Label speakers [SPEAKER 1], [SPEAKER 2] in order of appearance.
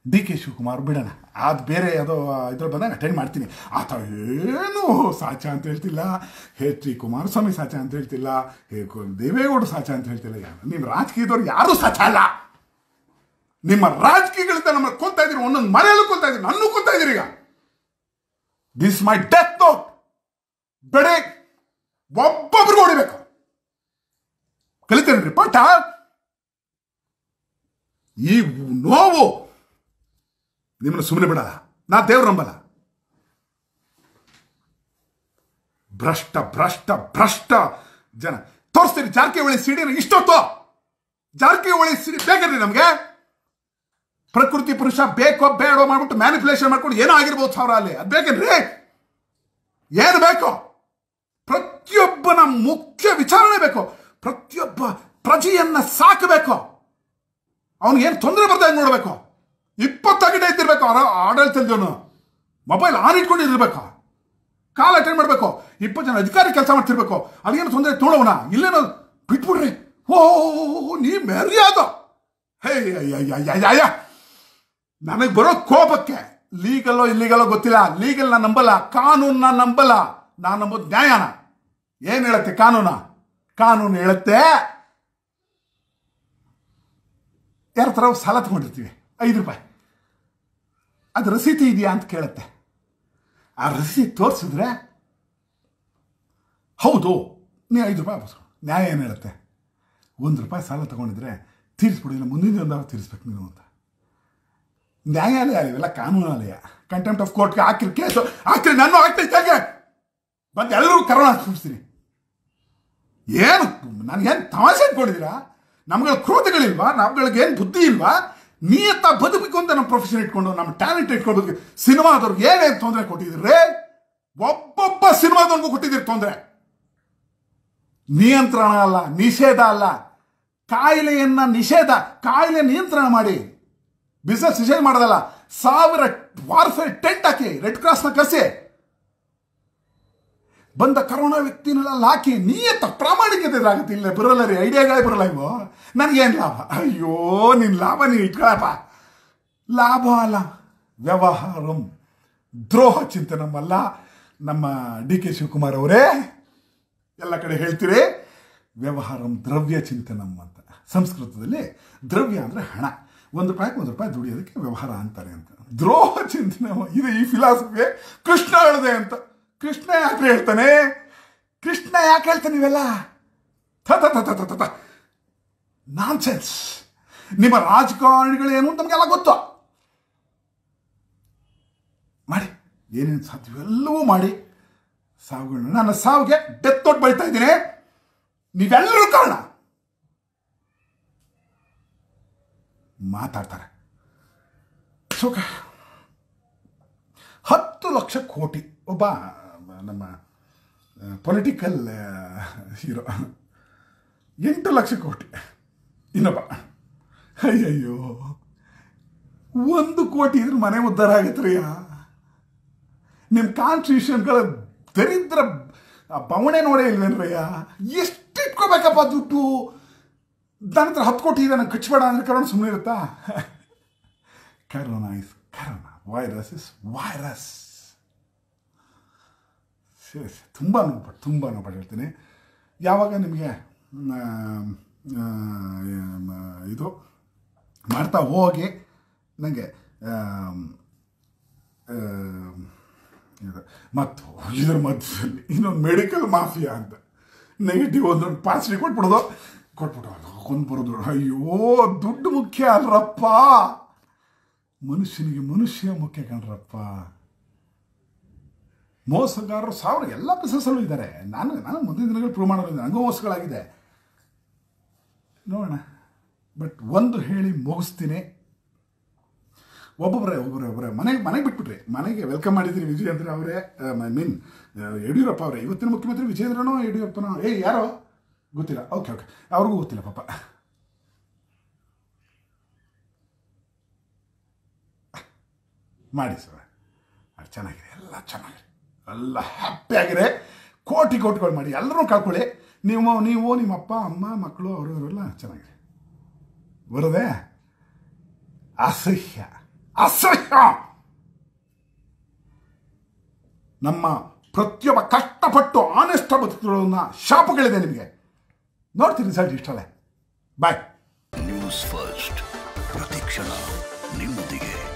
[SPEAKER 1] D K Shivakumar ಬಿಡೋಣ ಅದು ಬೇರೆ ಯಾವುದೋ ಇದ್ರಲ್ಲಿ ಬಂದಾಗ ಅಟೆಂಡ್ ಮಾಡ್ತೀನಿ ಆತ ಏನು ಸಾಚ ಅಂತ ಹೇಳ್ತಿಲ್ಲ ಎಚ್ ಡಿ ಕುಮಾರಸ್ವಾಮಿ ಸಾಚ ಅಂತ ಹೇಳ್ತಿಲ್ಲ ಹೇ ಕು- ದೇವೇಗೌಡ ಸಾಚ ಅಂತ ಹೇಳ್ತಿಲ್ಲ ಯಾರು ನಿಮ್ಮ ರಾಜಕೀಯದವ್ರು ಯಾರೂ ಸಾಚ ಅಲ್ಲ ನಿಮ್ಮ ರಾಜಕೀಯಗಳಿಂದ ನಮ್ಮ ಕೊಲ್ತಾ ಇದ್ದೀರಿ ಒಂದೊಂದು ಮನೆಯಲ್ಲೂ ಕೊಲ್ತಾ ಇದ್ದೀರಿ ನನ್ನೂ ಕೊಲ್ತಾ ಇದ್ದೀರಿ ಈಗ ದಿಸ್ ಮೈ ಡೆತ್ ನೋಟ್ ಬೆಳೆ ಒಬ್ಬೊಬ್ರಿಗೂ ಹೊಡಿಬೇಕು ಕಲಿತೇನ್ರಿ ಪಾಠ ಈ ನೋವು ನಿಮ್ಮನ್ನು ಸುಮ್ಮನೆ ಬಿಡಲ್ಲ ನಾ ದೇವ್ರ ನಂಬಲ್ಲ ಭ್ರಷ್ಟ ಭ್ರಷ್ಟ ಭ್ರಷ್ಟ ಜನ ತೋರಿಸ್ತೀರಿ ಜಾರಕಿಹೊಳಿ ಸಿಡಿನ ಇಷ್ಟೊತ್ತು ಜಾರಕಿಹೊಳಿ ಸಿಡಿ ಬೇಕನ್ರಿ ನಮಗೆ ಪ್ರಕೃತಿ ಪುರುಷ ಬೇಕೋ ಬೇಡೋ ಮಾಡ್ಬಿಟ್ಟು ಮ್ಯಾನಿಪುಲೇಷನ್ ಮಾಡ್ಕೊಂಡು ಏನೋ ಆಗಿರ್ಬೋದು ಸಾವಿರ ಅಲ್ಲಿ ಅದು ಬೇಕೇನ್ರಿ ಏನು ಬೇಕು ಪ್ರತಿಯೊಬ್ಬನ ಮುಖ್ಯ ವಿಚಾರಣೆ ಬೇಕು ಪ್ರತಿಯೊಬ್ಬ ಪ್ರಜೆಯನ್ನ ಸಾಕಬೇಕು ಅವನಿಗೇನು ತೊಂದರೆ ಬರ್ದಂಗೆ ನೋಡಬೇಕು ಇಪ್ಪತ್ತು ಗಂಟೆ ಇದ್ದಿರ್ಬೇಕು ಅವರ ಆಡಳಿತದವನು ಮೊಬೈಲ್ ಆನ್ ಇಟ್ಕೊಂಡು ಇರಬೇಕು ಕಾಲ್ ಅಟೆಂಡ್ ಮಾಡಬೇಕು ಇಪ್ಪತ್ತು ಜನ ಅಧಿಕಾರಿ ಕೆಲಸ ಮಾಡ್ತಿರ್ಬೇಕು ಅದೇನು ತೊಂದರೆ ನೋಡೋಣ ಇಲ್ಲೇನೋ ಬಿಟ್ಬಿಡ್ರಿ ಓ ನೀ ಮೆರ್ಯಾದ ಹೇ ಅಯ್ಯ ನನಗೆ ಬರೋ ಕೋಪಕ್ಕೆ ಲೀಗಲ್ಲೋ ಇಲ್ಲಿಗಲ್ಲೋ ಗೊತ್ತಿಲ್ಲ ಲೀಗಲ್ ನಾನು ನಂಬಲ್ಲ ಕಾನೂನ್ನ ನಂಬಲ್ಲ ನಾನು ನಂಬೋದು ನ್ಯಾಯನ ಏನು ಹೇಳುತ್ತೆ ಕಾನೂನ ಕಾನೂನು ಹೇಳುತ್ತೆ ಯಾರ ಥರ ಸಾಲ ತಗೊಂಡಿರ್ತೀವಿ ಐದು ರೂಪಾಯಿ ಅದು ರಸೀತಿ ಇದೆಯಾ ಅಂತ ಕೇಳುತ್ತೆ ಆ ರಸೀತಿ ತೋರಿಸಿದ್ರೆ ಹೌದು ನೀ ಐದು ರೂಪಾಯಿ ವಾಪಸ್ ಕೊಡು. ನ್ಯಾಯ ಏನು ಹೇಳುತ್ತೆ ಒಂದು ರೂಪಾಯಿ ಸಾಲ ತಗೊಂಡಿದ್ರೆ ತೀರಿಸ್ಬಿಡಿ ಇಲ್ಲ ಮುಂದಿನ ದಿನದಾಗ ತೀರಿಸ್ಬೇಕು ನೀನು ಅಂತ ನ್ಯಾಯಾಲಯ ಇವೆಲ್ಲ ಕಾನೂನಾಲಯ ಕಂಟೆಂಪ್ಟ್ ಆಫ್ ಕೋರ್ಟ್ಗೆ ಹಾಕಿರಿ ಕೇಸು ಹಾಕಿರಿ ನಾನು ಹಾಕ್ತೈತೆ ಬಂದು ಎಲ್ಲರೂ ಕರೋನಾ ಹಚ್ಚಿಸ್ತೀನಿ ಏನು ನನಗೇನು ತಮಾಷೆ ಇಟ್ಕೊಂಡಿದ್ದೀರಾ ನಮ್ಗಳ ಕ್ರೋಧಗಳಿಲ್ವಾ ನಮ್ಗಳಿಗೇನು ಬುದ್ಧಿ ಇಲ್ವಾ ನಿಯತ್ತ ಬದುಕಬೇಕು ಅಂತ ನಮ್ಮ ಪ್ರೊಫೆಷನ್ ಇಟ್ಕೊಂಡು ನಮ್ಮ ಟ್ಯಾಲೆಂಟ್ ಇಟ್ಕೊಂಡು ಸಿನಿಮಾದವ್ರಿಗೆ ಏನೇನು ತೊಂದರೆ ಕೊಟ್ಟಿದ್ದೀರಿ ಒಬ್ಬೊಬ್ಬ ಸಿನಿಮಾದವ್ರಿಗೂ ಕೊಟ್ಟಿದ್ದೀರಿ ತೊಂದರೆ ನಿಯಂತ್ರಣ ಅಲ್ಲ ನಿಷೇಧ ಅಲ್ಲ ಕಾಯಿಲೆಯನ್ನ ನಿಷೇಧ ಕಾಯಿಲೆ ನಿಯಂತ್ರಣ ಮಾಡಿ ಬಿಸ್ನೆಸ್ ನಿಷೇಧ ಮಾಡೋದಲ್ಲ ಸಾವಿರ ವಾರ್ಫೇರ್ ಟೆಂಟ್ ಹಾಕಿ ರೆಡ್ ಕ್ರಾಸ್ನ ಕರೆಸಿ ಬಂದ ಕರೋನಾ ವ್ಯಕ್ತಿನೆಲ್ಲ ಹಾಕಿ ನಿಯತ್ತ ಪ್ರಾಮಾಣಿಕತೆ ಆಗುತ್ತೆ ಇಲ್ಲ ಬರಲ್ಲ ರೀ ಐಡಿಯಾಗಳೇ ಬರಲ್ಲ ಇವು ನನಗೇನು ಲಾಭ ಅಯ್ಯೋ ನಿನ್ನ ಲಾಭ ನೀವು ಇಟ್ಕೊಳಪ್ಪ ಲಾಭ ಅಲ್ಲ ವ್ಯವಹಾರಂ ದ್ರೋಹ ಚಿಂತನಮಲ್ಲ ನಮ್ಮ ಡಿ ಕೆ ಶಿವಕುಮಾರ್ ಅವರೇ ಎಲ್ಲ ಕಡೆ ಹೇಳ್ತೀರಿ ವ್ಯವಹಾರಂ ದ್ರವ್ಯ ಚಿಂತನಂ ಅಂತ ಸಂಸ್ಕೃತದಲ್ಲಿ ದ್ರವ್ಯ ಅಂದರೆ ಹಣ ಒಂದು ರೂಪಾಯಿಗೆ ಒಂದು ರೂಪಾಯಿ ದುಡಿಯೋದಕ್ಕೆ ವ್ಯವಹಾರ ಅಂತಾರೆ ಅಂತ ದ್ರೋಹ ಚಿಂತನೆ ಇದು ಈ ಫಿಲಾಸಫಿ ಕೃಷ್ಣ ಹೇಳಿದೆ ಅಂತ ಕೃಷ್ಣ ಯಾಕೆ ಹೇಳ್ತಾನೆ ಕೃಷ್ಣ ಯಾಕೆ ಹೇಳ್ತಾನೆ ಇವೆಲ್ಲ ಥ ಥ ಥ ಥ ಥ ಥ ನಾನ್ಸೆನ್ಸ್ ನಿಮ್ಮ ರಾಜಕಾರಣಿಗಳೇನು ಅಂತ ನಮಗೆಲ್ಲ ಗೊತ್ತು ಮಾಡಿ ಏನೇನು ಸಾಧ್ಯವೆಲ್ಲವೂ ಮಾಡಿ ಸಾವುಗಳನ್ನ ನನ್ನ ಸಾವಿಗೆ ಡೆತ್ ನೋಟ್ ಬೈತಾ ಇದ್ದೀನಿ ನೀವೆಲ್ಲರೂ ಕಾರಣ ಮಾತಾಡ್ತಾರೆ ಸುಖ ಹತ್ತು ಲಕ್ಷ ಕೋಟಿ ಒಬ್ಬ ನಮ್ಮ ಪೊಲಿಟಿಕಲ್ ಹೀರೋ ಎಂಟು ಲಕ್ಷ ಕೋಟಿ ಇನ್ನೊಬ್ಬ ಅಯ್ಯಯ್ಯೋ ಒಂದು ಕೋಟಿ ಇದ್ರೆ ಮನೆ ಉದ್ಧಾರ ಆಗತ್ರಿಯ ನಿಮ್ಮ ಕಾನ್ಸ್ಟಿಟ್ಯೂಷನ್ಗಳ ದರಿದ್ರ ಆ ಬವಣೆ ನೋಡೇ ಇಲ್ವೇನ್ರಯ್ಯ ಎಷ್ಟು ಇಟ್ಕೋಬೇಕಪ್ಪ ದುಡ್ಡು ನನ್ನ ಹತ್ರ ಹತ್ತು ಕೋಟಿ ಇದೆ ನಂಗೆ ಕಚ್ಬೇಡ ಅಂದ್ರೆ ಕರೋಣ ಸುಮ್ಮನೆ ಇರುತ್ತಾ corona is corona virus is virus ಸರಿ ಸರಿ ತುಂಬ ನೋಡ್ಬಿಟ್ಟು ತುಂಬ ನೋಡ್ಬಿಟ್ಟು ಹೇಳ್ತೀನಿ ಯಾವಾಗ ನಿಮಗೆ ಇದು ಮಾಡ್ತಾ ಹೋಗಿ ನನಗೆ ಇದು ಮತ್ತು ಇದ್ರ ಮಧ್ಯದಲ್ಲಿ ಇನ್ನೊಂದು ಮೆಡಿಕಲ್ ಮಾಫಿಯಾ ಅಂತ ನೆಗೆಟಿವ್ ಒಂದೊಂದು ಪಾಸಿಟಿವ್ ಕೊಟ್ಬಿಡೋದು ಕೊಟ್ಬಿಟ್ಟು ಕೊಂದು ಬರೋದು ಅಯ್ಯೋ ದುಡ್ಡು ಮುಖ್ಯ ಅಲ್ರಪ್ಪ ಮನುಷ್ಯನಿಗೆ ಮನುಷ್ಯ ಮುಖ್ಯ ಕಣ್ರಪ್ಪ ಮೋಸಗಾರರು ಸಾವಿರ ಎಲ್ಲ ಬಿಸ್ನೆಸ್ಸಲ್ಲೂ ಇದ್ದಾರೆ ನಾನು ನಾನು ಮುಂದಿನ ದಿನಗಳು ಪ್ರೂವ್ ಮಾಡೋದು ನನಗೂ ಮೋಸಗಳಾಗಿದೆ ನೋಡೋಣ ಬಟ್ ಒಂದು ಹೇಳಿ ಮುಗಿಸ್ತೀನಿ ಒಬ್ಬೊಬ್ಬರೇ ಒಬ್ಬರೇ ಒಬ್ಬರೇ ಮನೆಗೆ ಮನೆಗೆ ಬಿಟ್ಬಿಟ್ರಿ ಮನೆಗೆ ವೆಲ್ಕಮ್ ಮಾಡಿದ್ದೀರಿ ವಿಜಯೇಂದ್ರ ಅವರೇ ಐ ಮೀನ್ ಯಡಿಯೂರಪ್ಪ ಅವರೇ ಇವತ್ತಿನ ಮುಖ್ಯಮಂತ್ರಿ ವಿಜಯೇಂದ್ರನೋ ಯಡಿಯೂರಪ್ಪನೋ ಏ ಯಾರೋ ಗೊತ್ತಿಲ್ಲ ಓಕೆ ಓಕೆ ಅವ್ರಿಗೂ ಗೊತ್ತಿಲ್ಲ ಪಾಪ ಮಾಡಿ ಸರ್ ಅದು ಚೆನ್ನಾಗಿದೆ ಎಲ್ಲ ಚೆನ್ನಾಗಿದೆ ಎಲ್ಲ ಹ್ಯಾಪಿ ಆಗಿದೆ ಕೋಟಿ ಕೋಟಿಗಳು ಮಾಡಿ ಎಲ್ಲರೂ ಕಳ್ಕೊಳ್ಳಿ ನೀವು ನೀವು ನಿಮ್ಮ ಅಪ್ಪ ಅಮ್ಮ ಮಕ್ಕಳು ಅವರು ಇವರೆಲ್ಲ ಚೆನ್ನಾಗಿದೆ ಬರೋದೇ ಅಸಹ್ಯ ಅಸಹ್ಯ ನಮ್ಮ ಪ್ರತಿಯೊಬ್ಬ ಕಷ್ಟಪಟ್ಟು ಆನೆಸ್ಟ್ ಬದುಕಿರೋನ್ನ ಶಾಪಗಳಿದೆ ನಿಮಗೆ ನೋಡ್ತೀನಿ ರಿಸಲ್ಟ್ ಇಷ್ಟಲ್ಲೇ ಬಾಯ್
[SPEAKER 2] ನ್ಯೂಸ್ ಫಸ್ಟ್ ಪ್ರತಿಕ್ಷಣ ನಿಮ್ಮೊಂದಿಗೆ